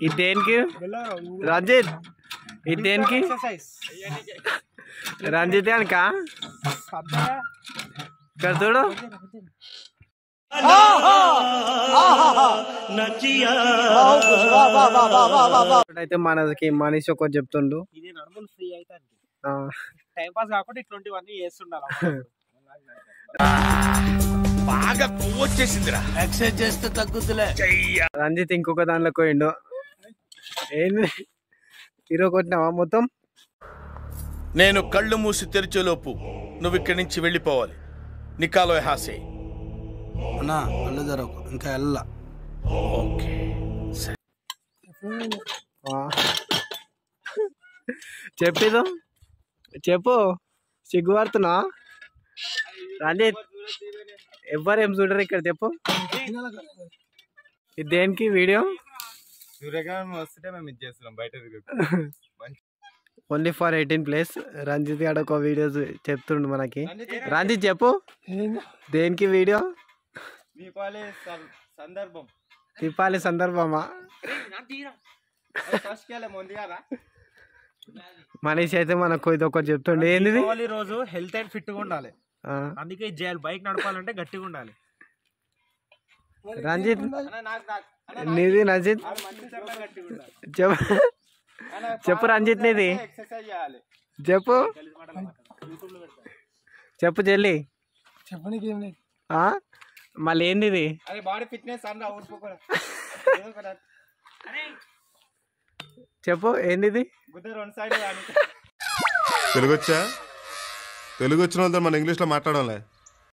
ఇది దేనికి రంజిత్ ఇది దేనికి ఎక్సర్సైజ్ రంజిత్ కనుక ఇక్కడ చూడు అయితే మనకి మనిషి ఒకటి చెప్తుండు ఇది నడుములు ఫ్రీ అయితే ఆ, టైం పాస్ కాకుండా ఇట్లాంటివన్నీ చేస్తుండాలి బాగా కొవ్వొచ్చేసిందిరా ఎక్సర్సైజ్ చేస్తే తగ్గుతులే రంజిత్ ఇంకొక దానిలో పోయిండు ఏంది హీరో కొట్టినావా మొత్తం నేను కళ్ళు మూసి తెరిచేలోపు నువ్వు ఇక్కడి నుంచి వెళ్ళిపోవాలి నికాలో హాసే అన్నా కళ్ళు జరగకు ఇంకా వెళ్ళ ఓకే ఆ. చెప్పిదు చెప్పు సిగ్గుపడుతున్నా రంజిత్ ఎవ్వరేం చూడరు ఇక్కడ చెప్పు ఇది దేనికి వీడియో సూర్యకాంతం వస్తుంటే మేము ఇది చేస్తున్నాం బయట only for eighteen place Ranjith garu ఒక వీడియో చెప్తుండు మనకి రంజిత్ చెప్పు దేనికి వీడియో దీపావళి సం- సందర్భం తిప్పాలి సందర్భమా ఫస్ట్ వెళ్ళే ముందుగా మనిషి అయితే మనకు ఇది ఒకటి చెప్తుండే ఏంది ఇది? దీపావళి రోజు హెల్త్ అండ్ ఫిట్ గా ఉండాలి ఆ, అందుకే ఇది చేయాలి బైక్ నడపాలంటే గట్టిగా ఉండాలి రంజిత్ అన్న నాకు నాకు నీది రంజిత్ మంచి చెడ్డ గట్టిగా ఉండాలి చెప్పు అన్న, చెప్పు రంజిత్ నీది ఎక్సర్సైజ్ చేయాలి చెప్పు చెప్పు చెల్లి చెప్పనీకి ఏం లేదు ఆ? మళ్ళీ ఏంది ఇది అదే బాడీ ఫిట్నెస్ అన్న ఊరుకోకూడదు ఏదో ఒకటి చెప్పు ఏంది ఇది గుద్ద రెండు సైడ్ తెలుగు వచ్చా తెలుగు వచ్చిన వాళ్ళతో మన ఇంగ్లీష్లో మాట్లాడాలి